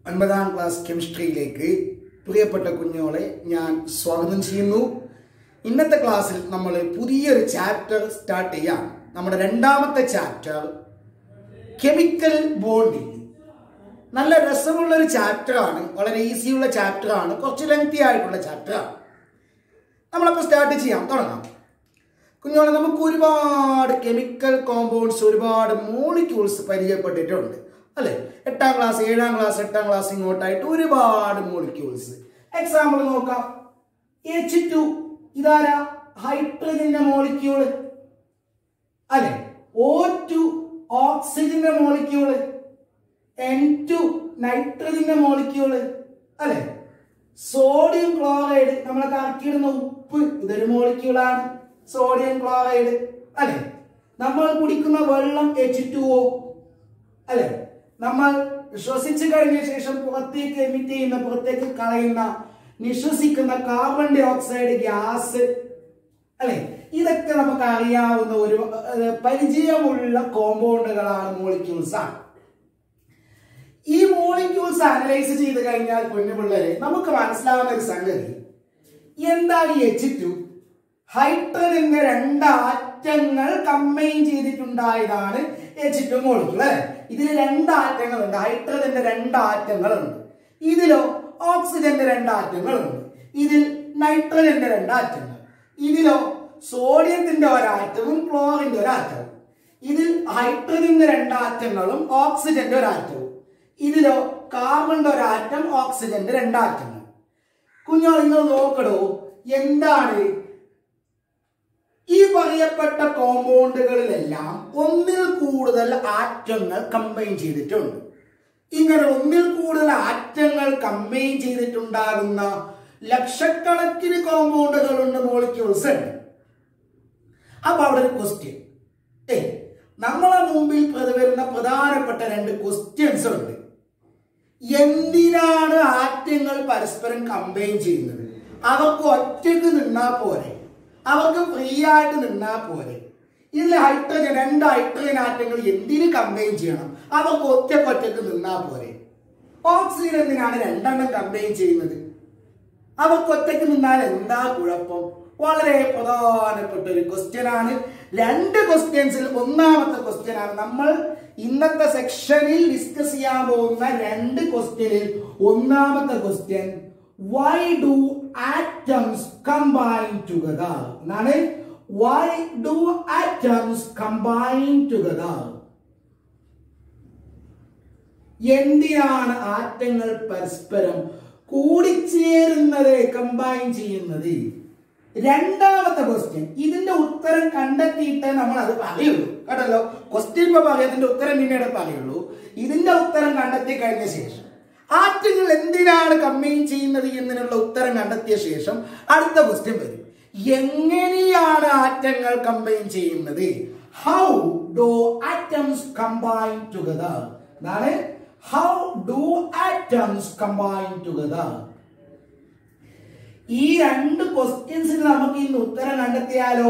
ഒൻപതാം ക്ലാസ് കെമിസ്ട്രിയിലേക്ക് പ്രിയപ്പെട്ട കുഞ്ഞുങ്ങളെ ഞാൻ സ്വാഗതം ചെയ്യുന്നു ഇന്നത്തെ ക്ലാസ്സിൽ നമ്മൾ പുതിയൊരു ചാപ്റ്റർ സ്റ്റാർട്ട് ചെയ്യാം നമ്മുടെ രണ്ടാമത്തെ ചാപ്റ്റർ കെമിക്കൽ ബോണ്ടിങ് നല്ല രസമുള്ള ഒരു ചാപ്റ്ററാണ് വളരെ ഈസിയുള്ള ചാപ്റ്ററാണ് കുറച്ച് ലെങ്തി ആയിട്ടുള്ള ചാപ്റ്ററാണ് നമ്മളപ്പോൾ സ്റ്റാർട്ട് ചെയ്യാം തുടങ്ങാം കുഞ്ഞോളെ നമുക്ക് ഒരുപാട് കെമിക്കൽ കോമ്പൗണ്ട്സ് ഒരുപാട് മോളിക്യൂൾസ് പരിചയപ്പെട്ടിട്ടുണ്ട് അല്ലെ എട്ടാം ക്ലാസ് ഏഴാം ക്ലാസ് എട്ടാം ക്ലാസ് ഇങ്ങോട്ടായിട്ട് ഒരുപാട് മോളിക്യൂൾസ് എക്സാമ്പിൾ നോക്കാം എച്ച് ടു ഇതാരാ ഹൈഡ്രജന്റെ മോളിക്യൂള് അല്ലെ ഓ ടു ഓക്സിജന്റെ മോളിക്യൂള് എൻ ടു നൈട്രജന്റെ മോളിക്യൂള് അല്ലെ സോഡിയം ക്ലോറൈഡ് നമ്മളെ കറക്കിയിടുന്ന ഉപ്പ് ഇതൊരു മോളിക്യൂളാണ് സോഡിയം ക്ലോറൈഡ് അല്ലെ നമ്മൾ കുടിക്കുന്ന വെള്ളം എച്ച് ടു ഒ അല്ലെ നമ്മൾ ശ്വസിച്ചു കഴിഞ്ഞ ശേഷം പുറത്തേക്ക് എമിറ്റ് ചെയ്യുന്ന പുറത്തേക്ക് കളയുന്ന നിശ്വസിക്കുന്ന കാർബൺ ഡൈ ഓക്സൈഡ് ഗ്യാസ് അല്ലെ ഇതൊക്കെ നമുക്ക് അറിയാവുന്ന ഒരു ഏർ, പരിചയമുള്ള കോമ്പൗണ്ടുകളാണ് മോളിക്യൂൾസ് ആണ് ഈ മോളിക്യൂൾസ് അനലൈസ് ചെയ്ത് കഴിഞ്ഞാൽ പൊന്നുപിള്ളേരെ നമുക്ക് മനസ്സിലാവുന്ന ഒരു സംഗതി എന്താണ് ഈ എച്ച് ടു ഹൈഡ്രജന്റെ രണ്ട് ആറ്റങ്ങൾ കമ്പൈൻ ചെയ്തിട്ടുണ്ടായതാണ് എച്ച് ടു മോളിക്യൂൾ അല്ലെ ഇതിൽ രണ്ട് ആറ്റങ്ങളുണ്ട് ഹൈഡ്രജന്റെ രണ്ട് ആറ്റങ്ങളുണ്ട് ഇതിലോ ഓക്സിജന്റെ രണ്ട് ആറ്റങ്ങളുണ്ട് ഇതിൽ നൈട്രജന്റെ രണ്ട് ആറ്റങ്ങൾ ഇതിലോ സോഡിയത്തിന്റെ ഒരാറ്റവും ക്ലോറിന്റെ ഒരാറ്റവും ഇതിൽ ഹൈഡ്രജന്റെ രണ്ട് ആറ്റങ്ങളും ഓക്സിജന്റെ ഒരാറ്റവും ഇതിലോ കാർബണിന്റെ ഒരാറ്റം ഓക്സിജന്റെ രണ്ടാറ്റങ്ങൾ കുഞ്ഞോൾ നിങ്ങൾ നോക്കടോ എന്താണ് ഈ പറയപ്പെട്ട കോമ്പൗണ്ടുകളിലെല്ലാം ഒന്നിൽ കൂടുതൽ ആറ്റങ്ങൾ കമ്പൈൻ ചെയ്തിട്ടുണ്ട് ഇങ്ങനെ ഒന്നിൽ കൂടുതൽ ആറ്റങ്ങൾ കമ്പൈൻ ചെയ്തിട്ടുണ്ടാകുന്ന ലക്ഷക്കണക്കിന് കോമ്പൗണ്ടുകളുണ്ട് മോളിക്യൂൾസ് ഉണ്ട് അപ്പൊ അവിടെ ഒരു ക്വസ്റ്റ്യൻ ഏ നമ്മളെ മുമ്പിൽ പ്ര- വരുന്ന പ്രധാനപ്പെട്ട രണ്ട് ക്വസ്റ്റ്യൻസ് ഉണ്ട് എന്തിനാണ് ആറ്റങ്ങൾ പരസ്പരം കമ്പൈൻ ചെയ്യുന്നത് അവർക്ക് ഒറ്റക്ക് നിന്നാ പോരെ അവർക്ക് ഫ്രീ ആയിട്ട് നിന്നാ പോരെ ഇതിൽ ഹൈഡ്രജൻ രണ്ട് ഹൈഡ്രജൻ ആറ്റങ്ങൾ എന്തിന് കമ്പൈൻ ചെയ്യണം അവർക്ക് ഒറ്റക്ക് ഒറ്റക്ക് നിന്നാ പോരെ ഓക്സിജൻ എന്തിനാണ് രണ്ടെണ്ണം കമ്പൈൻ ചെയ്യുന്നത് അവർക്ക് ഒറ്റയ്ക്ക് നിന്നാൽ എന്താ കുഴപ്പം വളരെ പ്രധാനപ്പെട്ട ഒരു ക്വസ്റ്റ്യൻ ആണ് രണ്ട് ക്വസ്റ്റ്യൻസിൽ ഒന്നാമത്തെ ക്വസ്റ്റ്യൻ ആണ് നമ്മൾ ഇന്നത്തെ സെക്ഷനിൽ ഡിസ്കസ് ചെയ്യാൻ പോകുന്ന രണ്ട് ക്വസ്റ്റ്യനിൽ ഒന്നാമത്തെ question why do atoms combine together എന്നാണ് why do atoms combine together എന്തിനാണ് ആറ്റങ്ങൾ പരസ്പരം കൂടിച്ചേരുന്നത് കമ്പൈൻ ചെയ്യുന്നത് രണ്ടാമത്തെ ക്വസ്റ്റ്യൻ ഇതിന്റെ ഉത്തരം കണ്ടെത്തിയിട്ട് നമ്മൾ അത് പറയുള്ളൂ കേട്ടല്ലോ ക്വസ്റ്റ്യൻ ഇപ്പൊ പറയും അതിന്റെ ഉത്തരം പിന്നീട് പറയുള്ളൂ ഇതിന്റെ ഉത്തരം കണ്ടെത്തി കഴിഞ്ഞ ശേഷം ആറ്റങ്ങൾ എന്തിനാണ് കമ്പൈൻ ചെയ്യുന്നത് എന്നതിനുള്ള ഉത്തരം കണ്ടെത്തിയ ശേഷം അടുത്ത ക്വസ്റ്റ്യൻ വരും എങ്ങനെയാണ് ആറ്റങ്ങൾ കമ്പൈൻ ചെയ്യുന്നത് how do atoms combine together എന്നാണ് how do atoms combine together ഈ രണ്ട് ക്വസ്റ്റ്യൻസിന് നമുക്ക് ഇന്ന് ഉത്തരം കണ്ടെത്തിയാലോ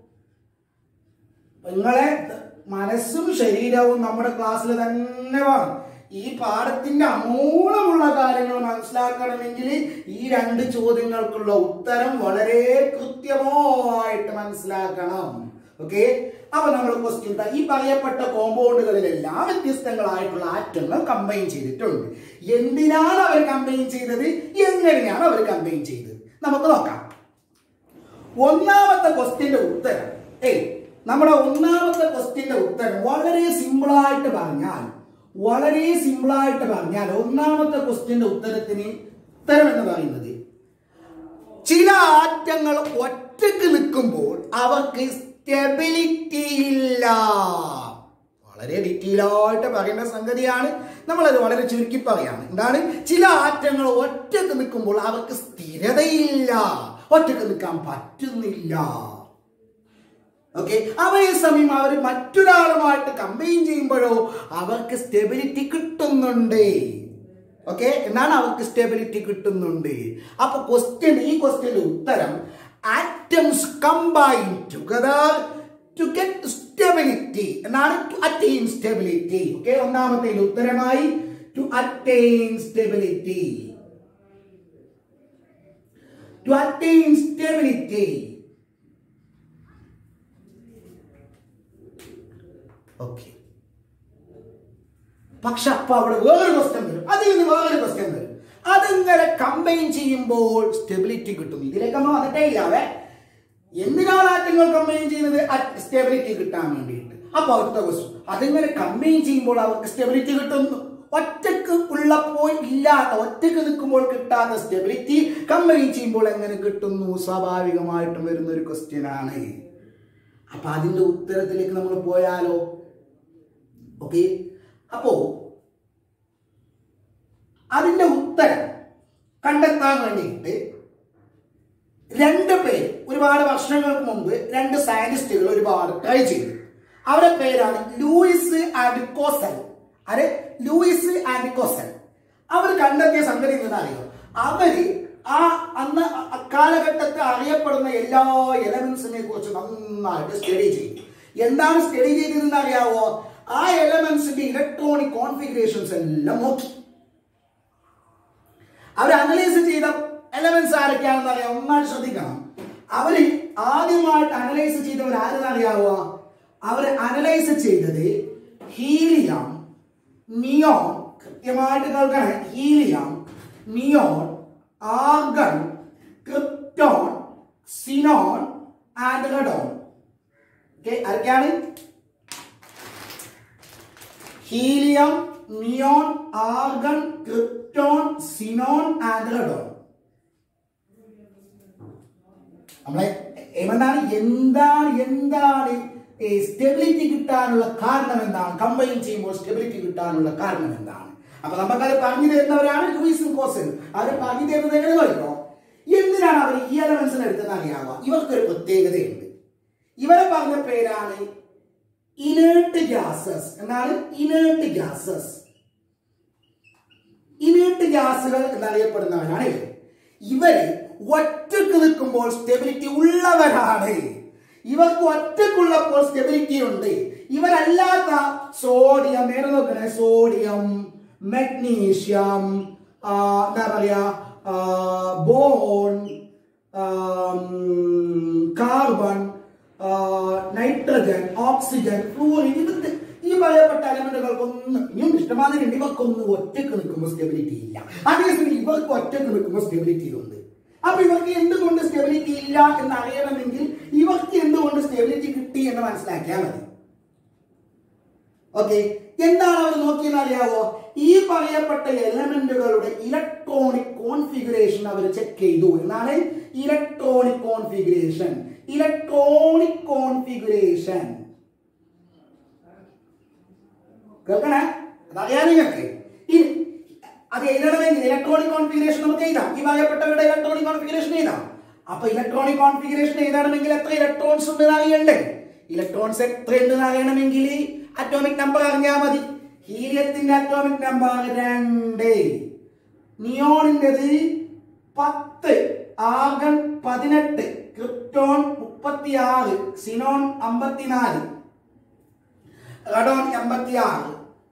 നിങ്ങളെ മനസ്സും ശരീരവും നമ്മുടെ ക്ലാസ്സിൽ തന്നെ വേണം ഈ പാഠത്തിന്റെ അമൂലമുള്ള കാര്യങ്ങൾ മനസ്സിലാക്കണമെങ്കിൽ ഈ രണ്ട് ചോദ്യങ്ങൾക്കുള്ള ഉത്തരം വളരെ കൃത്യമായിട്ട് മനസ്സിലാക്കണം ഓക്കെ അപ്പൊ നമ്മൾ ക്വസ്റ്റ്യൻ ഈ പറയപ്പെട്ട കോമ്പൗണ്ടുകളിലെല്ലാം വ്യത്യസ്തങ്ങളായിട്ടുള്ള ആറ്റങ്ങൾ കമ്പൈൻ ചെയ്തിട്ടുണ്ട് എന്തിനാണ് അവർ കമ്പൈൻ ചെയ്തത് എങ്ങനെയാണ് അവർ കമ്പൈൻ ചെയ്തത് നമുക്ക് നോക്കാം ഒന്നാമത്തെ ക്വസ്റ്റ്യന്റെ ഉത്തരം ഏയ് നമ്മുടെ ഒന്നാമത്തെ ക്വസ്റ്റ്യന്റെ ഉത്തരം വളരെ സിമ്പിൾ ആയിട്ട് പറഞ്ഞാൽ വളരെ സിമ്പിൾ ആയിട്ട് പറഞ്ഞാൽ ഒന്നാമത്തെ ക്വസ്റ്റ്യന്റെ ഉത്തരത്തിന് ഉത്തരം എന്ന് പറയുന്നത് ചില ആറ്റങ്ങൾ ഒറ്റക്ക് നിൽക്കുമ്പോൾ അവർക്ക് സ്റ്റെബിലിറ്റി ഇല്ല വളരെ ഡീറ്റെയിൽ ആയിട്ട് പറയേണ്ട സംഗതിയാണ് നമ്മളത് വളരെ ചുരുക്കി പറയാണ് എന്താണ് ചില ആറ്റങ്ങൾ ഒറ്റക്ക് നിൽക്കുമ്പോൾ അവർക്ക് സ്ഥിരതയില്ല ഒറ്റക്ക് നിൽക്കാൻ പറ്റുന്നില്ല ഓക്കെ അതേസമയം അവർ മറ്റൊരാളുമായിട്ട് കമ്പൈൻ ചെയ്യുമ്പോഴോ അവർക്ക് സ്റ്റെബിലിറ്റി കിട്ടുന്നുണ്ട് ഓക്കെ എന്നാണ് അവർക്ക് സ്റ്റെബിലിറ്റി കിട്ടുന്നുണ്ട് അപ്പൊ ക്വസ്റ്റ്യൻ ഈ ക്വസ്റ്റ്യന്റെ ഉത്തരം atoms combine together to get stability എന്നാണ് ടു അറ്റൈൻ സ്റ്റെബിലിറ്റി ഓക്കെ ഒന്നാമത്തെ ഉത്തരമായി to attain stability to attain stability okay പക്ഷെ അപ്പൊ അവിടെ വേറൊരു ക്വസ്റ്റ്യൻ വരും അതിൽ നിന്ന് വേറൊരു ക്വസ്റ്റ്യൻ വരും അതിങ്ങനെ കമ്പൈൻ ചെയ്യുമ്പോൾ സ്റ്റെബിലിറ്റി കിട്ടും ഇതിലേക്കൊന്നും വന്നിട്ടേ ഇല്ലാവേ എന്തിനാണ് ആറ്റങ്ങൾ കമ്പൈൻ ചെയ്യുന്നത് സ്റ്റെബിലിറ്റി കിട്ടാൻ വേണ്ടിയിട്ട് അപ്പൊ അടുത്ത ക്വസ്റ്റ്യൻ അതിങ്ങനെ കമ്പൈൻ ചെയ്യുമ്പോൾ അവർക്ക് സ്റ്റെബിലിറ്റി കിട്ടുന്നു ഒറ്റക്ക് ഉള്ളപ്പോൾ ഇല്ലാത്ത ഒറ്റക്ക് നിൽക്കുമ്പോൾ കിട്ടാത്ത സ്റ്റെബിലിറ്റി കമ്പൈൻ ചെയ്യുമ്പോൾ എങ്ങനെ കിട്ടുന്നു സ്വാഭാവികമായിട്ടും വരുന്ന ഒരു ക്വസ്റ്റ്യൻ ആണ് അപ്പൊ അതിന്റെ ഉത്തരത്തിലേക്ക് നമ്മൾ പോയാലോ ഓക്കെ അപ്പോ അതിന്റെ ഉത്തരം കണ്ടെത്താൻ വേണ്ടിയിട്ട് രണ്ട് പേര് ഒരുപാട് വർഷങ്ങൾക്ക് മുമ്പ് രണ്ട് സയന്റിസ്റ്റുകൾ ഒരുപാട് ട്രൈ ചെയ്തു അവരുടെ പേരാണ് Lewis and Kossel are Lewis and Kossel അവർ കണ്ടെത്തിയ സംഗതി എന്താണെന്നറിയോ അവര് ആ അന്ന് അക്കാലഘട്ടത്തിൽ അറിയപ്പെടുന്ന എല്ലാ എലമെന്റ്സിനെ കുറിച്ച് നന്നായിട്ട് സ്റ്റഡി ചെയ്തു എന്താണ് സ്റ്റഡി ചെയ്തതെന്ന് അറിയാവോ ആ എലമെന്റ്സിന്റെ ഇലക്ട്രോണിക് കോൺഫിഗറേഷൻസ് എല്ലാം നോക്കി അവർ അനലൈസ് ചെയ്ത എലമെന്റ്സ് ആരൊക്കെയാണെന്ന് അറിയാം ഒന്നായിട്ട് ശ്രദ്ധിക്കണം അവര് ആദ്യമായിട്ട് അനലൈസ് ചെയ്തവർ ആരെന്ന് അറിയാവോ അവർ അനലൈസ് ചെയ്തത് ഹീലിയം നിയോൺ കൃത്യമായിട്ട് കേൾക്കണം helium neon argon krypton xenon and radon okay ആരൊക്കെയാണ് helium neon argon krypton xenon and radon നമ്മളെ എന്താണ് എന്താണ് എന്താണ് സ്റ്റെബിലിറ്റി കിട്ടാനുള്ള കാരണം എന്താണ് കമ്പൈൻ ചെയ്യുമ്പോൾ സ്റ്റെബിലിറ്റി കിട്ടാനുള്ള കാരണം എന്താണ് അപ്പൊ നമുക്കത് പറഞ്ഞു തരുന്നവരാണ് ലൂയിസും കോസൻ അവർ പറഞ്ഞു തരുന്നത് എങ്ങനെ നോക്കോ എന്തിനാണ് അവർ ഈ എലമെന്റ്സിനെ എടുത്തെന്ന് അറിയാവുക ഇവർക്കൊരു പ്രത്യേകതയുണ്ട് ഇവരെ പറഞ്ഞ പേരാണ് ഇനേർട്ട് ഗ്യാസസ് എന്നാണ് ഇനേർട്ട് ഗ്യാസസ് ഇനേർട്ട് ഗ്യാസുകൾ എന്നറിയപ്പെടുന്നവരാണ് ഇവർ ഇവര് ഒറ്റക്ക് നിൽക്കുമ്പോൾ സ്റ്റെബിലിറ്റി ഉള്ളവരാണ് ഇവർക്ക് ഒറ്റക്കുള്ളപ്പോൾ സ്റ്റെബിലിറ്റി ഉണ്ട് ഇവരല്ലാത്ത സോഡിയം നേരെ നോക്കണേ സോഡിയം മഗ്നീഷ്യം ആ, എന്താ പറയാ boron carbon nitrogen oxygen fluorine ഇത് ഈ പറയപ്പെട്ട എലമെന്റുകൾക്കൊന്നും ഇനിയും ഇഷ്ടമാതിരി ഉണ്ട് ഇവർക്കൊന്നും ഒറ്റക്ക് നിൽക്കുമ്പോൾ സ്റ്റെബിലിറ്റി ഇല്ല അതേസമയം ഇവർക്ക് ഒറ്റക്ക് നിൽക്കുമ്പോൾ സ്റ്റെബിലിറ്റി ഉണ്ട് അപ്പൊ ഇവർക്ക് എന്തുകൊണ്ട് സ്റ്റെബിലിറ്റി ഇല്ല എന്ന് അറിയണമെങ്കിൽ ഇവർക്ക് എന്തുകൊണ്ട് സ്റ്റെബിലിറ്റി കിട്ടി എന്ന് മനസ്സിലാക്കിയാൽ മതി ഓക്കെ എന്താണ് അവർ നോക്കിയെന്ന് അറിയാവോ ഈ പറയപ്പെട്ട എലമെന്റുകളുടെ ഇലക്ട്രോണിക് കോൺഫിഗറേഷൻ അവർ ചെക്ക് ചെയ്തു എന്നാണ് ഇലക്ട്രോണിക് കോൺഫിഗറേഷൻ ഇലക്ട്രോണിക് കോൺഫിഗറേഷൻ കേൾക്കണേ അതറിയാൻ നിങ്ങൾക്ക് ഇനി അത് എഴുതണമെങ്കിൽ ഇലക്ട്രോണിക് കോൺഫിഗറേഷൻ നമുക്ക് എഴുതാം ഈ പറയപ്പെട്ടവരുടെ ഇലക്ട്രോണിക് കോൺഫിഗറേഷൻ എഴുതാം അപ്പൊ ഇലക്ട്രോണിക് കോൺഫിഗറേഷൻ എഴുതണമെങ്കിൽ എത്ര ഇലക്ട്രോൺസ് ഉണ്ട് അറിയണ്ടേ ഇലക്ട്രോൺസ് എത്ര ഉണ്ടെന്ന് അറിയണമെങ്കിൽ അറ്റോമിക് നമ്പർ അറിഞ്ഞാൽ മതി ഹീലിയത്തിന്റെ അറ്റോമിക് നമ്പർ രണ്ട് നിയോണിൻ്റെത് പത്ത് ആർഗൺ പതിനെട്ട് ക്രിപ്റ്റോൺ മുപ്പത്തിയാറ് സിനോൺ അമ്പത്തിനാല് റഡോൺ എൺപത്തിയാറ്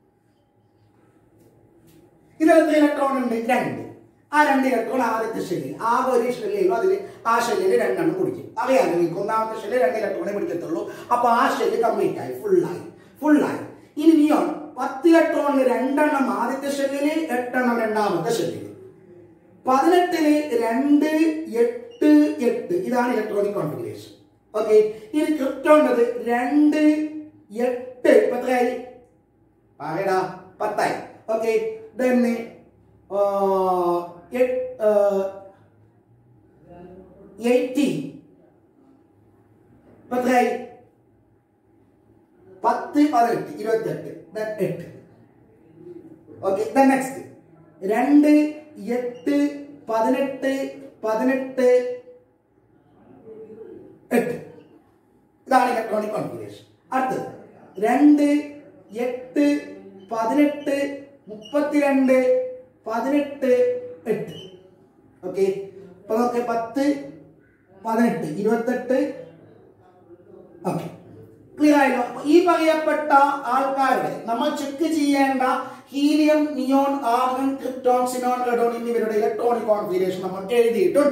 ഇതിലെത്ര ഇലക്ട്രോൺ ഉണ്ട് രണ്ട് ആ രണ്ട് ഇലക്ട്രോൺ ആദ്യത്തെ ഷെല്ലിൽ ആകെ ഒരു ഷെല്ലിലും അതിൽ ആ ഷെല്ലിൽ രണ്ടെണ്ണം പിടിക്കും അറിയാലോ നിങ്ങൾക്ക് ഒന്നാമത്തെ ഷെല്ലിൽ രണ്ട് ഇലക്ട്രോണേ പിടിക്കത്തുള്ളൂ അപ്പൊ ആ ഷെല്ല് കംപ്ലീറ്റ് ആയി ഫുള്ളായി ഫുള്ളായി ഇനി നിയോൺ പത്ത് ഇലക്ട്രോണിൽ രണ്ടെണ്ണം ആദ്യത്തെ ഷെല്ലില് എട്ടെണ്ണം രണ്ടാമത്തെ ഷെല്ലില് പതിനെട്ടില് രണ്ട് എട്ട് എട്ട് ഇതാണ് ഇലക്ട്രോണിക് കോൺഫിഗറേഷൻ ഓക്കെ ഇനി ക്രിപ്റ്റോണ്ടത് രണ്ട് എട്ട് ഇപ്പൊ എത്രയായി പറയടാ പത്തായി ഓക്കെ തന്നെ എയ്റ്റി ഇപ്പൊ എത്രയായി പത്ത് പതിനെട്ട് ഇരുപത്തെട്ട് then എട്ട് ഓക്കെ നെക്സ്റ്റ് രണ്ട് എട്ട് പതിനെട്ട് പതിനെട്ട് എട്ട് ഇതാണ് ഇലക്ട്രോണിക് കോൺഫിഗറേഷൻ അടുത്തത് രണ്ട് എട്ട് പതിനെട്ട് മുപ്പത്തിരണ്ട് പതിനെട്ട് എട്ട് ഓക്കെ അപ്പൊ നോക്കെ പത്ത് പതിനെട്ട് ഇരുപത്തെട്ട് ഓക്കെ ക്ലിയർ ആയല്ലോ അപ്പൊ ഈ പറയപ്പെട്ട ആൾക്കാരുടെ നമ്മൾ ചെക്ക് ചെയ്യേണ്ട helium neon argon krypton xenon radon എന്നിവരുടെ ഇലക്ട്രോണിക് കോൺഫിഗറേഷൻ നമ്മൾ എഴുതിയിട്ടുണ്ട്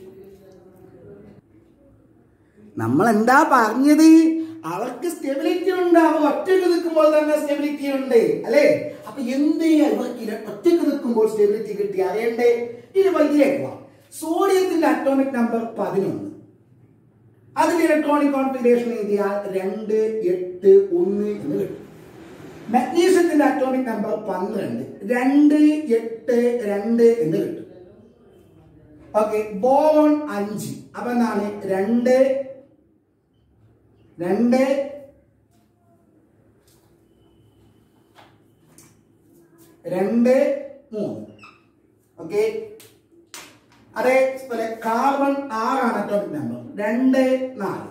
നമ്മൾ എന്താ പറഞ്ഞത് അവർക്ക് സ്റ്റെബിലിറ്റി ഉണ്ട് അവർ ഒറ്റയ്ക്ക് നിൽക്കുമ്പോൾ തന്നെ സ്റ്റെബിലിറ്റി ഉണ്ട് അല്ലേ അപ്പൊ എന്ത് ചെയ്യാ ഇവർക്ക് ഇല- ഒറ്റയ്ക്ക് നിൽക്കുമ്പോൾ സ്റ്റെബിലിറ്റി കിട്ടി അറിയണ്ടേ ഇത് വൈകിലേക്ക് പോവാം സോഡിയത്തിന്റെ അറ്റോമിക് നമ്പർ പതിനൊന്ന് അതിൽ ഇലക്ട്രോണിക് കോൺഫിഗറേഷൻ എഴുതിയാൽ രണ്ട് എട്ട് ഒന്ന് എന്ന് കിട്ടും മഗ്നീഷ്യത്തിന്റെ അറ്റോമിക് നമ്പർ പന്ത്രണ്ട് രണ്ട് എട്ട് രണ്ട് എന്ന് കിട്ടും ഓക്കെ ബോൺ അഞ്ച് അപ്പൊ എന്താണ് രണ്ട് രണ്ട് രണ്ട് മൂന്ന് ഓക്കെ അതേപോലെ കാർബൺ ആറാണ് അറ്റോമിക് നമ്പർ രണ്ട് നാല്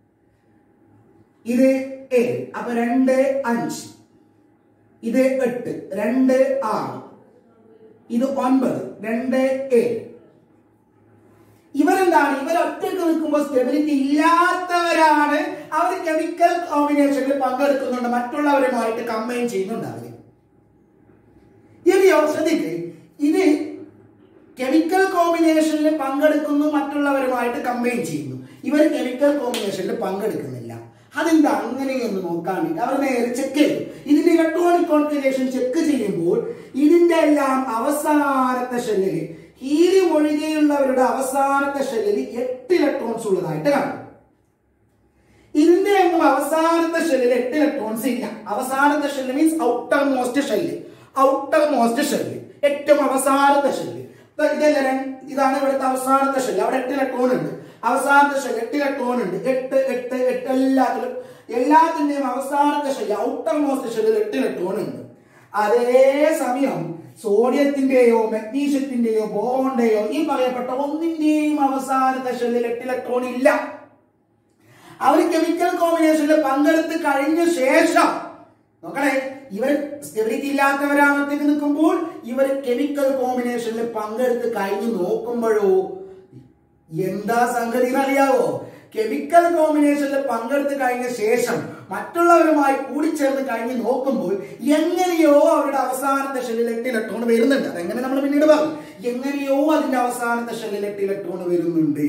ഇത് ഏഴ് അപ്പൊ രണ്ട് അഞ്ച് ഇത് എട്ട് രണ്ട് ആറ് ഇത് ഒൻപത് രണ്ട് ഏഴ് ഇവരെന്താണ് ഇവർ ഒറ്റയ്ക്ക് നിൽക്കുമ്പോൾ സ്റ്റെബിലിറ്റി ഇല്ലാത്തവരാണ് അവർ കെമിക്കൽ കോമ്പിനേഷനിൽ പങ്കെടുക്കുന്നുണ്ട് മറ്റുള്ളവരുമായിട്ട് കമ്പൈൻ ചെയ്യുന്നുണ്ട് അവര് ഇനിയോ ശ്രദ്ധിക്ക് ഇത് കെമിക്കൽ കോമ്പിനേഷനിൽ പങ്കെടുക്കുന്നു മറ്റുള്ളവരുമായിട്ട് കമ്പൈൻ ചെയ്യുന്നു ഇവർ കെമിക്കൽ കോമ്പിനേഷനിൽ പങ്കെടുക്കുന്നില്ല അതെന്താ അങ്ങനെയെന്ന് നോക്കാൻ വേണ്ടി അവർ നേരെ ചെക്ക് ചെയ്തു ഇതിന്റെ ഇലക്ട്രോണിക് കോൺഫിഗറേഷൻ ചെക്ക് ചെയ്യുമ്പോൾ ഇതിന്റെ എല്ലാം അവസാനത്തെ ഷെല്ലിൽ ഹീലിയം ഒഴികെയുള്ളവരുടെ അവസാനത്തെ ഷെല്ലിൽ എട്ട് ഇലക്ട്രോൺസ് ഉള്ളതായിട്ട് കാണും ഇതിന്റെ ഒന്നും അവസാനത്തെ ഷെല്ലിൽ എട്ട് ഇലക്ട്രോൺസ് ഇല്ല അവസാനത്തെ shell means outermost shell outermost shell ഏറ്റവും അവസാനത്തെ ഷെല്ല് ഇതല്ല രണ്ട്- ഇതാണ് ഇവിടുത്തെ അവസാനത്തെ ഷെല്ല് അവിടെ എട്ട് ഇലക്ട്രോൺ ഉണ്ട് അവസാനത്തെ ഷെല്ല് എട്ട് ഇലക്ട്രോൺ ഉണ്ട് എട്ട് എട്ട് എട്ട് എല്ലാത്തിലും എല്ലാത്തിന്റെയും അവസാനത്തെ ഷെല്ല് ഔട്ടർ മോസ്റ്റ് ഷെല്ലിൽ എട്ട് ഇലക്ട്രോൺ ഉണ്ട് അതേ സമയം സോഡിയത്തിന്റെയോ മഗ്നീഷ്യത്തിന്റെയോ ബോണ്ടയോ ഈ പറയപ്പെട്ട ഒന്നിന്റെയും അവസാനത്തെ ഷെല്ലിൽ എട്ട് ഇലക്ട്രോൺ ഇല്ല അവർ കെമിക്കൽ കോമ്പിനേഷനിൽ പങ്കെടുത്ത് കഴിഞ്ഞ ശേഷം നോക്കണേ ഇവർ സ്റ്റെബിലിറ്റി ഇല്ലാത്തവരാമത്തേക്ക് നിൽക്കുമ്പോൾ ഇവർ കെമിക്കൽ കോമ്പിനേഷനിൽ പങ്കെടുത്ത് കഴിഞ്ഞ് നോക്കുമ്പോഴോ എന്താ സംഗതി അറിയാവോ കെമിക്കൽ കോമ്പിനേഷനിൽ പങ്കെടുത്ത് കഴിഞ്ഞ ശേഷം മറ്റുള്ളവരുമായി കൂടിച്ചേർന്ന് കഴിഞ്ഞ് നോക്കുമ്പോൾ എങ്ങനെയോ അവരുടെ അവസാനത്തെ ഷെല്ലിൽ എട്ട് ഇലക്ട്രോൺ വരുന്നുണ്ട് അതെങ്ങനെ നമ്മൾ പിന്നീട് പറയും എങ്ങനെയോ അതിന്റെ അവസാനത്തെ ഷെല്ലിൽ എട്ട് ഇലക്ട്രോൺ വരുന്നുണ്ട്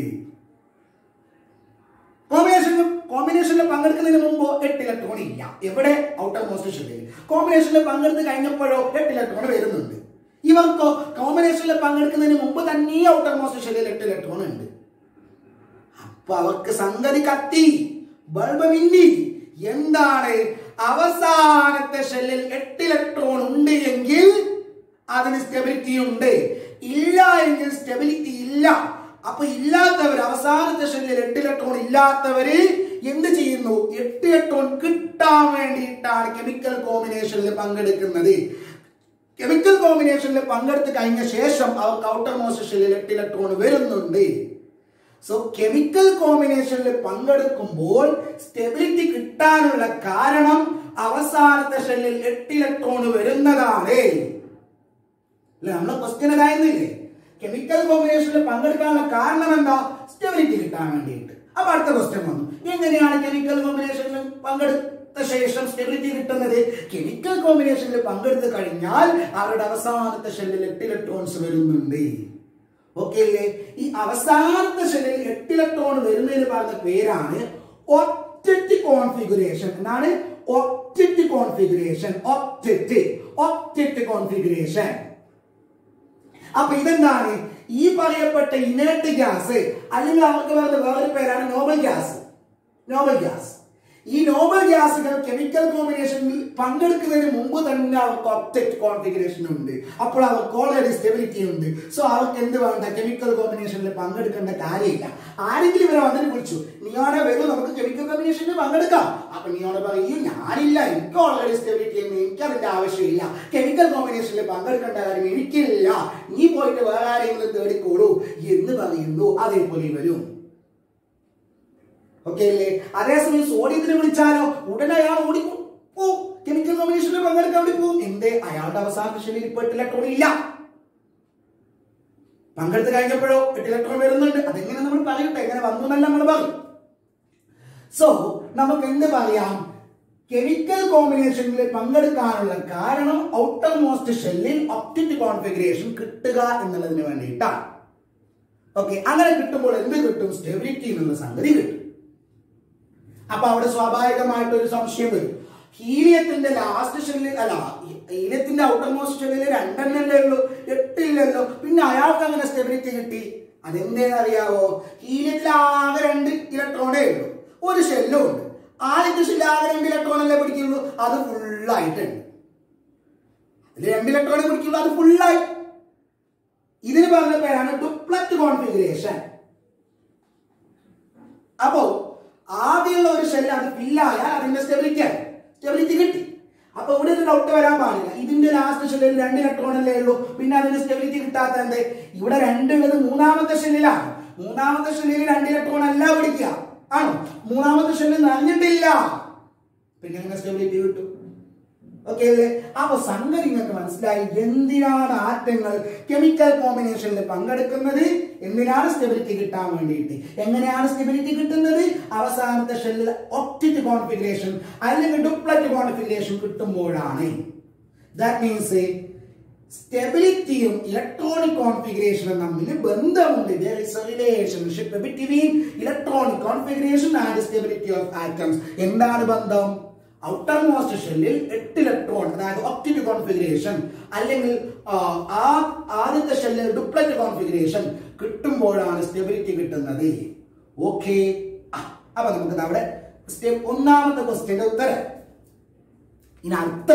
കോമ്പിനേഷനിൽ കോമ്പിനേഷനിൽ പങ്കെടുക്കുന്നതിന് മുമ്പ് എട്ട് ഇലക്ട്രോൺ ഇല്ല എവിടെ ഔട്ടർ മോസ്റ്റ് ഷെല്ലിൽ കോമ്പിനേഷനിൽ പങ്കെടുത്ത് കഴിഞ്ഞപ്പോഴോ എട്ട് ഇലക്ട്രോൺ വരുന്നുണ്ട് ഇവർക്കോ കോമ്പിനേഷനിൽ പങ്കെടുക്കുന്നതിന് മുമ്പ് തന്നെ ഔട്ടർ മോസ്റ്റ് ഷെല്ലിൽ എട്ട് ഇലക്ട്രോൺ ഉണ്ട് അപ്പൊ അവർക്ക് സംഗതി കത്തി ബൾബ് മിന്നി എന്താണ് അവസാനത്തെ ഷെല്ലിൽ എട്ട് ഇലക്ട്രോൺ ഉണ്ട് എങ്കിൽ അതിന് സ്റ്റെബിലിറ്റി ഉണ്ട് ഇല്ല എങ്കിൽ സ്റ്റെബിലിറ്റി ഇല്ല അപ്പൊ ഇല്ലാത്തവർ അവസാനത്തെ ഷെല്ലിൽ എട്ട് ഇലക്ട്രോൺ ഇല്ലാത്തവര് എന്ത് ചെയ്യുന്നു എട്ട് ഇലക്ട്രോൺ കിട്ടാൻ വേണ്ടിയിട്ടാണ് കെമിക്കൽ കോമ്പിനേഷനിൽ പങ്കെടുക്കുന്നത് കെമിക്കൽ കോമ്പിനേഷനിൽ പങ്കെടുത്ത് കഴിഞ്ഞ ശേഷം അവർക്ക് ഔട്ടർ മോസ്റ്റ് ഷെല്ലിൽ എട്ട് ഇലക്ട്രോൺ വരുന്നുണ്ട് സോ കെമിക്കൽ കോമ്പിനേഷനിൽ പങ്കെടുക്കുമ്പോൾ സ്റ്റെബിലിറ്റി കിട്ടാനുള്ള കാരണം അവസാനത്തെ ഷെല്ലിൽ എട്ട് ഇലക്ട്രോൺ വരുന്നതാണ് അല്ലെ നമ്മളെ ക്വസ്റ്റ്യൻ അതായിരുന്നില്ലേ കെമിക്കൽ കോമ്പിനേഷനിൽ പങ്കെടുക്കാനുള്ള കാരണം എന്താ സ്റ്റെബിലിറ്റി കിട്ടാൻ വേണ്ടിയിട്ട് അപ്പൊ അടുത്ത ക്വസ്റ്റ്യൻ വന്നു എങ്ങനെയാണ് കെമിക്കൽ കോമ്പിനേഷനിൽ പങ്കെടുത്ത ശേഷം സ്റ്റെബിലിറ്റി കിട്ടുന്നത് കെമിക്കൽ കോമ്പിനേഷനിൽ പങ്കെടുത്ത് കഴിഞ്ഞാൽ അവരുടെ അവസാനത്തെ ഷെല്ലിൽ എട്ട് ഇലക്ട്രോൺസ് വരുന്നുണ്ട് ഓക്കെ അല്ലേ ഈ അവസാനത്തെ ഷെല്ലിൽ എട്ട് ഇലക്ട്രോൺ വരുന്നതിന് പറഞ്ഞ പേരാണ് ഒക്റ്ററ്റ് കോൺഫിഗറേഷൻ എന്താണ് octet configuration octet octet configuration അപ്പൊ ഇതെന്താണ് ഈ പറയപ്പെട്ട ഇനേർട്ട് ഗ്യാസ് അല്ലെങ്കിൽ അവർക്ക് പറയുന്ന വേറൊരു പേരാണ് നോബൽ ഗ്യാസ് നോബൽ ഗ്യാസ് ഈ നോബൽ ഗ്യാസുകൾ കെമിക്കൽ കോമ്പിനേഷനിൽ പങ്കെടുക്കുന്നതിന് മുമ്പ് തന്നെ അവർക്ക് ഒക്ടറ്റ് കോൺഫിഗറേഷൻ ഉണ്ട് അപ്പോൾ അവർക്ക് ഓൾറെഡി സ്റ്റെബിലിറ്റി ഉണ്ട് സോ അവർക്ക് എന്ത് വേണ്ട കെമിക്കൽ കോമ്പിനേഷനിൽ പങ്കെടുക്കേണ്ട കാര്യമില്ല ആരെങ്കിലും ഇവരെ വന്നിട്ട് വിളിച്ചു നീയോടെ വരൂ നമുക്ക് കെമിക്കൽ കോമ്പിനേഷനിൽ പങ്കെടുക്കാം അപ്പൊ നീയോടെ പറയും ഞാനില്ല എനിക്ക് ഓൾറെഡി സ്റ്റെബിലിറ്റി ഉണ്ട് എനിക്ക് അതിന്റെ ആവശ്യമില്ല കെമിക്കൽ കോമ്പിനേഷനിൽ പങ്കെടുക്കേണ്ട കാര്യം എനിക്കില്ല നീ പോയിട്ട് വേറെ ആരെങ്കിലും തേടിക്കോളൂ എന്ന് പറയുന്നു അതേപോലെ വരും ഓക്കെ അല്ലേ അതേസമയം സോഡിയത്തിന് വിളിച്ചാലോ ഉടനെ അയാൾ ഓടി പോവും കെമിക്കൽ കോമ്പിനേഷനിൽ പങ്കെടുക്കാൻ വേണ്ടി പോവും എന്തേ അയാളുടെ അവസാന ശരീരം ഇപ്പൊ എട്ട് ഇലക്ട്രോൺ ഇല്ല പങ്കെടുത്ത് കഴിഞ്ഞപ്പോഴോ എട്ട് ഇലക്ട്രോൺ വരുന്നുണ്ട് അതെങ്ങനെ നമ്മൾ പറയട്ടെ എങ്ങനെ വന്നു എന്നല്ല നമ്മൾ പറയും സോ നമുക്ക് എന്ത് പറയാം കെമിക്കൽ കോമ്പിനേഷനിൽ പങ്കെടുക്കാനുള്ള കാരണം ഔട്ടർ മോസ്റ്റ് ഷെല്ലിൽ ഒപ്റ്റിറ്റ് കോൺഫിഗറേഷൻ കിട്ടുക എന്നുള്ളതിന് വേണ്ടിയിട്ടാണ് ഓക്കെ അങ്ങനെ കിട്ടുമ്പോൾ എന്ത് കിട്ടും സ്റ്റെബിലിറ്റി എന്നുള്ള സംഗതി കിട്ടും അപ്പൊ അവിടെ സ്വാഭാവികമായിട്ട് ഒരു സംശയം വരും ഹീലിയത്തിന്റെ ലാസ്റ്റ് ഷെല്ലിൽ അല്ല ഹീലിയത്തിന്റെ ഔട്ടർ മോസ്റ്റ് ഷെല്ലിൽ രണ്ടെണ്ണല്ലേ ഉള്ളൂ എട്ടില്ലല്ലോ പിന്നെ അയാൾക്ക് അങ്ങനെ സ്റ്റെബിലിറ്റി കിട്ടി അതെന്തേന്ന് അറിയാവോ ഹീലിയത്തിൽ ആകെ രണ്ട് ഇലക്ട്രോണേ ഉള്ളൂ ഒരു ഷെല്ലും ഉണ്ട് ആദ്യത്തെ ഷെല്ല് ആകെ രണ്ട് ഇലക്ട്രോണല്ലേ പിടിക്കുള്ളൂ അത് ഫുള്ളായിട്ടുണ്ട് അതിൽ രണ്ട് ഇലക്ട്രോണേ പിടിക്കുള്ളൂ അത് ഫുള്ളായി ഇതിന് പറഞ്ഞ പേരാണ് ഡുപ്ലറ്റ് കോൺഫിഗറേഷൻ അപ്പോ ആദ്യമുള്ള ഒരു ഷെല്ല് അത് ഫില്ലായാൽ അതിന്റെ സ്റ്റെബിലിറ്റി ആയി സ്റ്റെബിലിറ്റി കിട്ടി അപ്പൊ ഇവിടെ ഒരു ഡൗട്ട് വരാൻ പാടില്ല ഇതിന്റെ ലാസ്റ്റ് ഷെല്ലിൽ രണ്ട് ഇലക്ട്രോൺ അല്ലേ ഉള്ളൂ പിന്നെ അതിന് സ്റ്റെബിലിറ്റി കിട്ടാത്ത എന്ത് ഇവിടെ രണ്ടുള്ളത് മൂന്നാമത്തെ ഷെല്ലിലാണ് മൂന്നാമത്തെ ഷെല്ലിൽ രണ്ട് ഇലക്ട്രോൺ അല്ല പിടിക്കുക ആണോ മൂന്നാമത്തെ ഷെല്ലിൽ നിറഞ്ഞിട്ടില്ല പിന്നെ എങ്ങനെ സ്റ്റെബിലിറ്റി കിട്ടും ഓക്കെ അല്ലേ അപ്പൊ സംഗതി നിങ്ങൾക്ക് മനസ്സിലായി എന്തിനാണ് ആറ്റങ്ങൾ കെമിക്കൽ കോമ്പിനേഷനിൽ പങ്കെടുക്കുന്നത് എന്തിനാണ് സ്റ്റെബിലിറ്റി കിട്ടാൻ വേണ്ടിയിട്ട് എങ്ങനെയാണ് സ്റ്റെബിലിറ്റി കിട്ടുന്നത് അവസാനത്തെ ഷെല്ലിൽ ഒപ്റ്റിറ്റ് കോൺഫിഗറേഷൻ അല്ലെങ്കിൽ ഡുപ്ലറ്റ് കോൺഫിഗറേഷൻ കിട്ടുമ്പോഴാണ് ദാറ്റ് മീൻസ് സ്റ്റെബിലിറ്റിയും ഇലക്ട്രോണിക് കോൺഫിഗറേഷനും തമ്മിൽ ബന്ധമുണ്ട് there is a relationship between electronic configuration and stability of atoms എന്താണ് ബന്ധം ഔട്ടർ മോസ്റ്റ് ഷെല്ലിൽ എട്ട് ഇലക്ട്രോൺ അതായത് ഒപ്റ്റിക് കോൺഫിഗറേഷൻ അല്ലെങ്കിൽ ആ, ആ ആദ്യത്തെ ഷെല്ലിൽ ഡുപ്ലറ്റ് കോൺഫിഗറേഷൻ കിട്ടുമ്പോഴാണ് സ്റ്റെബിലിറ്റി കിട്ടുന്നത് ഓക്കെ അപ്പൊ നമുക്ക് അവിടെ സ്റ്റെപ്പ് ഒന്നാമത്തെ ക്വസ്റ്റ്യന്റെ ഉത്തരം ഇനി അടുത്ത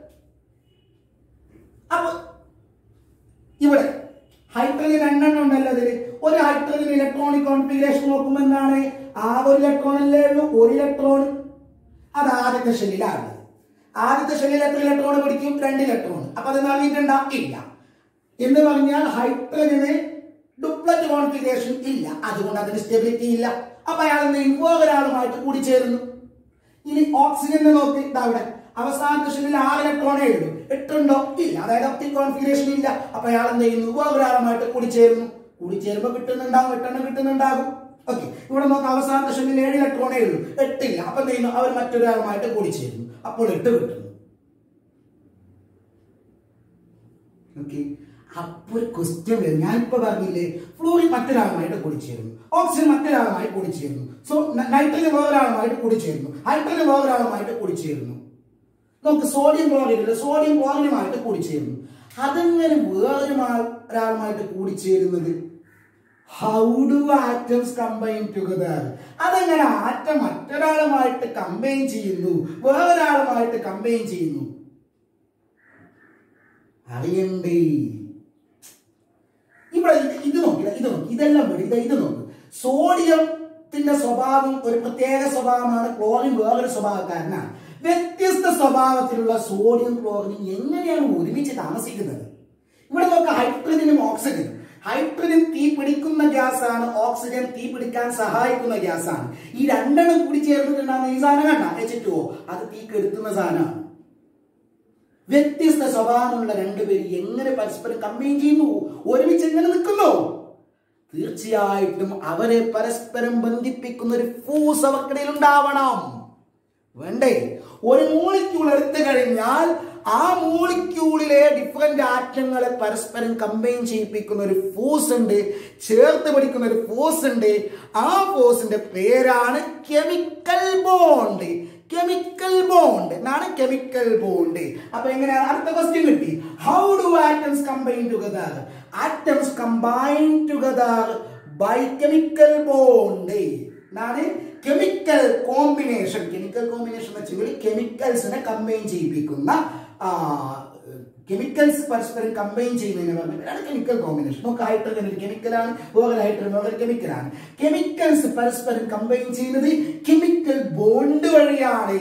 അപ്പൊ ഇവിടെ ഹൈഡ്രജൻ രണ്ടെണ്ണം ഉണ്ടല്ലോ അതിൽ ഒരു ഹൈഡ്രജൻ ഇലക്ട്രോണിക് കോൺഫിഗറേഷൻ നോക്കുമ്പോൾ എന്താണ് ആ ഒരു ഇലക്ട്രോൺ അല്ലേ ഉള്ളൂ ഒരു ഇലക്ട്രോൺ അത് ആദ്യത്തെ ഷെല്ലിലാണ് ആദ്യത്തെ ഷെല്ലിൽ എത്ര ഇലക്ട്രോൺ പിടിക്കും രണ്ട് ഇലക്ട്രോൺ അപ്പൊ അത് നൽകിയിട്ടുണ്ടാ ഇല്ല എന്ന് പറഞ്ഞാൽ ഹൈഡ്രജന് ഡുപ്ലറ്റ് കോൺഫിഗറേഷൻ ഇല്ല അതുകൊണ്ട് അതിന് സ്റ്റെബിലിറ്റി ഇല്ല അപ്പൊ അയാൾ എന്ത് ചെയ്യും വേറൊരാളുമായിട്ട് കൂടിച്ചേരുന്നു ഇനി ഓക്സിജനെ നോക്കി ഇതാ ഇവിടെ അവസാനത്തെ ഷെല്ലിൽ ആറ് ഇലക്ട്രോണേ ഉള്ളൂ എട്ടുണ്ടോ ഇല്ല അതായത് ഒപ്റ്റിക് കോൺഫിഗറേഷൻ ഇല്ല അപ്പൊ അയാൾ എന്ത് ചെയ്യുന്നു വേറൊരാളുമായിട്ട് കൂടിച്ചേരുന്നു കൂടിച്ചേരുമ്പോ കിട്ടുന്നുണ്ടാവും എട്ടെണ്ണം കിട്ടുന്നുണ്ടാകും ഓക്കെ ഇവിടെ നോക്കാം അവസാനത്തെ ഷെല്ലിൽ ഏഴ് ഇലക്ട്രോണേ ഉള്ളൂ എട്ടില്ല അപ്പൊ എന്ത് ചെയ്യുന്നു അവർ മറ്റൊരാളുമായിട്ട് കൂടിച്ചേരുന്നു അപ്പോൾ എട്ട് കിട്ടുന്നു ഓക്കെ അപ്പൊ ഒരു ക്വസ്റ്റ്യൻ വരും ഞാനിപ്പോ പറഞ്ഞില്ലേ ഫ്ലോറിൻ മറ്റൊരാളുമായിട്ട് കൂടിച്ചേരുന്നു ഓക്സിജൻ മറ്റൊരാളുമായി കൂടിച്ചേരുന്നു സോ നൈട്രജൻ വേറൊരാളുമായിട്ട് കൂടിച്ചേരുന്നു ഹൈഡ്രജൻ വേറൊരാളുമായിട്ട് കൂടിച്ചേരുന്നു നമുക്ക് സോഡിയം ക്ലോറൈഡ് സോഡിയം ക്ലോറിനുമായിട്ട് കൂടിച്ചേരുന്നു അതെങ്ങനെ വേറൊരു മാ- ഒരാളുമായിട്ട് കൂടിച്ചേരുന്നത് how do atoms combine together അതെങ്ങനെ ആറ്റം മറ്റൊരാളുമായിട്ട് കമ്പൈൻ ചെയ്യുന്നു വേറൊരാളുമായിട്ട് കമ്പൈൻ ചെയ്യുന്നു അറിയണ്ടേ ഇവിടെ ഇത് ഇത് നോക്കില്ല ഇത് നോക്കി ഇതെല്ലാം വിട് ഇത് ഇത് നോക്ക് സോഡിയത്തിന്റെ സ്വഭാവം ഒരു പ്രത്യേക സ്വഭാവമാണ് ക്ലോറിൻ വേറൊരു സ്വഭാവക്കാരനാണ് വ്യത്യസ്ത സ്വഭാവത്തിലുള്ള സോഡിയം ക്ലോറിനും എങ്ങനെയാണ് ഒരുമിച്ച് താമസിക്കുന്നത് ഇവിടെ നോക്ക ഹൈഡ്രജനും ഓക്സിജനും ഹൈഡ്രജൻ തീ പിടിക്കുന്ന ഗ്യാസാണ് ഓക്സിജൻ തീ പിടിക്കാൻ സഹായിക്കുന്ന ഗ്യാസാണ് ഈ രണ്ടെണ്ണം കൂടി ചേർന്നിട്ടുണ്ടാകുന്ന ഈ സാധനം കണ്ട എച്ച് ടു അത് തീ കെടുത്തുന്ന സാധനമാണ് വ്യത്യസ്ത സ്വഭാവമുള്ള രണ്ടുപേര് എങ്ങനെ പരസ്പരം കമ്പൈൻ ചെയ്യുന്നു ഒരുമിച്ച് എങ്ങനെ നിൽക്കുന്നു തീർച്ചയായിട്ടും അവരെ പരസ്പരം ബന്ധിപ്പിക്കുന്ന ഒരു ഫോഴ്സ് അവർക്കിടയിൽ ഉണ്ടാവണം വേണ്ടേ ഒരു മോളിക്യൂൾ എടുത്തു കഴിഞ്ഞാൽ ആ മോളിക്യൂളിലെ ഡിഫറെന്റ് ആറ്റങ്ങളെ പരസ്പരം കമ്പൈൻ ചെയ്യിപ്പിക്കുന്ന ഒരു ഫോഴ്സ് ഉണ്ട് ചേർത്ത് പിടിക്കുന്ന ഒരു ഫോഴ്സ് ഉണ്ട് ആ ഫോഴ്സിന്റെ പേരാണ് കെമിക്കൽ ബോണ്ട് കെമിക്കൽ ബോണ്ട് എന്നാണ് കെമിക്കൽ ബോണ്ട് അപ്പൊ എങ്ങനെയാണ് അടുത്ത ക്വസ്റ്റ്യൻ കിട്ടി how do atoms combine together atoms combine together by chemical bond എന്നാണ് കെമിക്കൽ കോമ്പിനേഷൻ കെമിക്കൽ കോമ്പിനേഷൻ എന്ന് വെച്ചാൽ കെമിക്കൽസിനെ കമ്പൈൻ ചെയ്യിപ്പിക്കുന്ന കെമിക്കൽസ് പരസ്പരം കമ്പൈൻ ചെയ്യുന്നതിന് പറഞ്ഞാണ് കെമിക്കൽ കോമ്പിനേഷൻ നമുക്ക് ഹൈഡ്രജൻ ഒരു കെമിക്കലാണ് വേറെ ഹൈഡ്രജൻ വേറെ കെമിക്കലാണ് കെമിക്കൽസ് പരസ്പരം കമ്പൈൻ ചെയ്യുന്നത് കെമിക്കൽ ബോണ്ട് വഴിയാണ്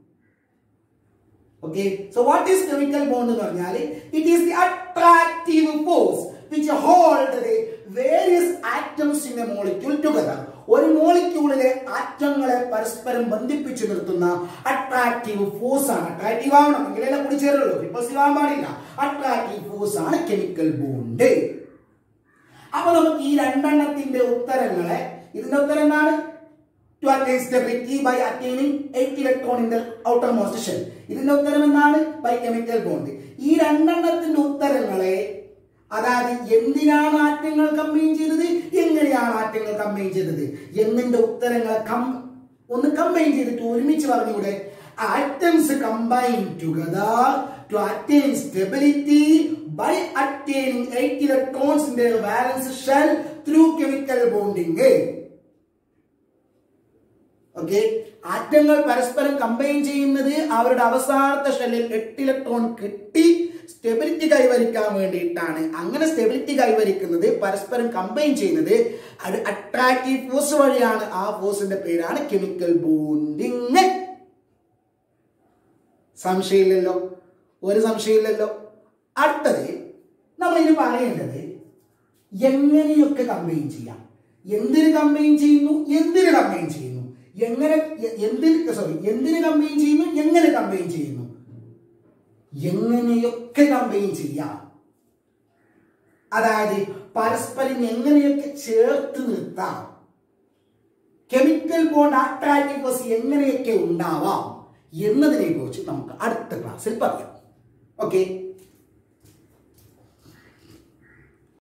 okay so what is chemical bond എന്ന് പറഞ്ഞാൽ it is the attractive force which hold the various atoms in a molecule together ഒരു മോളിക്യൂളിലെ ആറ്റങ്ങളെ പരസ്പരം ബന്ധിപ്പിച്ചു നിർത്തുന്ന അട്രാക്റ്റീവ് ഫോഴ്സ് ആണ് അട്രാക്റ്റീവ് ആവണം എങ്കിലേ കൂടി ചേരുള്ളൂ റിപ്പൾസീവ് ആവാൻ പാടില്ല അട്രാക്റ്റീവ് ഫോഴ്സ് ആണ് കെമിക്കൽ ബോണ്ട് അപ്പൊ നമുക്ക് ഈ രണ്ടെണ്ണത്തിന്റെ ഉത്തരങ്ങളെ ഇതിന്റെ ഉത്തരം എന്താണ് to attain stability by attaining eight electron in the outermost shell ഇതിന്റെ ഉത്തരം എന്താണ് ബൈ കെമിക്കൽ ബോണ്ട് ഈ രണ്ടെണ്ണത്തിന്റെ ഉത്തരങ്ങളെ അതായത് എന്തിനാണ് ആറ്റങ്ങൾ കമ്പൈൻ ചെയ്തത് എങ്ങനെയാണ് ആറ്റങ്ങൾ കമ്പൈൻ ചെയ്തത് എന്നിന്റെ ഉത്തരങ്ങളെ കം ഒന്ന് കമ്പൈൻ ചെയ്തിട്ട് ഒരുമിച്ച് പറഞ്ഞൂടെ atoms combine together to attain stability by attaining eight electrons in their valence shell through chemical bonding okay ആറ്റങ്ങൾ പരസ്പരം കമ്പൈൻ ചെയ്യുന്നത് അവരുടെ അവസാനത്തെ ഷെല്ലിൽ എട്ട് ഇലക്ട്രോൺ കിട്ടി സ്റ്റെബിലിറ്റി കൈവരിക്കാൻ വേണ്ടിയിട്ടാണ് അങ്ങനെ സ്റ്റെബിലിറ്റി കൈവരിക്കുന്നത് പരസ്പരം കമ്പൈൻ ചെയ്യുന്നത് അത് അട്രാക്റ്റീവ് ഫോഴ്സ് വഴിയാണ് ആ ഫോഴ്സിന്റെ പേരാണ് കെമിക്കൽ ബോണ്ടിങ് സംശയമില്ലല്ലോ ഒരു സംശയമില്ലല്ലോ അടുത്തത് നമ്മൾ ഇനി പറയേണ്ടത് എങ്ങനെയൊക്കെ കമ്പൈൻ ചെയ്യാം എന്തിന് കമ്പൈൻ ചെയ്യുന്നു എന്തിന് കമ്പൈൻ ചെയ്യുന്നു എങ്ങനെ എ- എന്തിന് സോറി എന്തിന് കമ്പൈൻ ചെയ്യുന്നു എങ്ങനെ കമ്പൈൻ ചെയ്യുന്നു എങ്ങനെയൊക്കെ കമ്പൈൻ ചെയ്യാം അതായത് പരസ്പരം എങ്ങനെയൊക്കെ ചേർത്ത് നിർത്താം കെമിക്കൽ ബോണ്ട് അട്രാക്റ്റീവ് ഫോഴ്സ് എങ്ങനെയൊക്കെ ഉണ്ടാവാം എന്നതിനെ കുറിച്ച് നമുക്ക് അടുത്ത ക്ലാസ്സിൽ പറയാം ഓക്കെ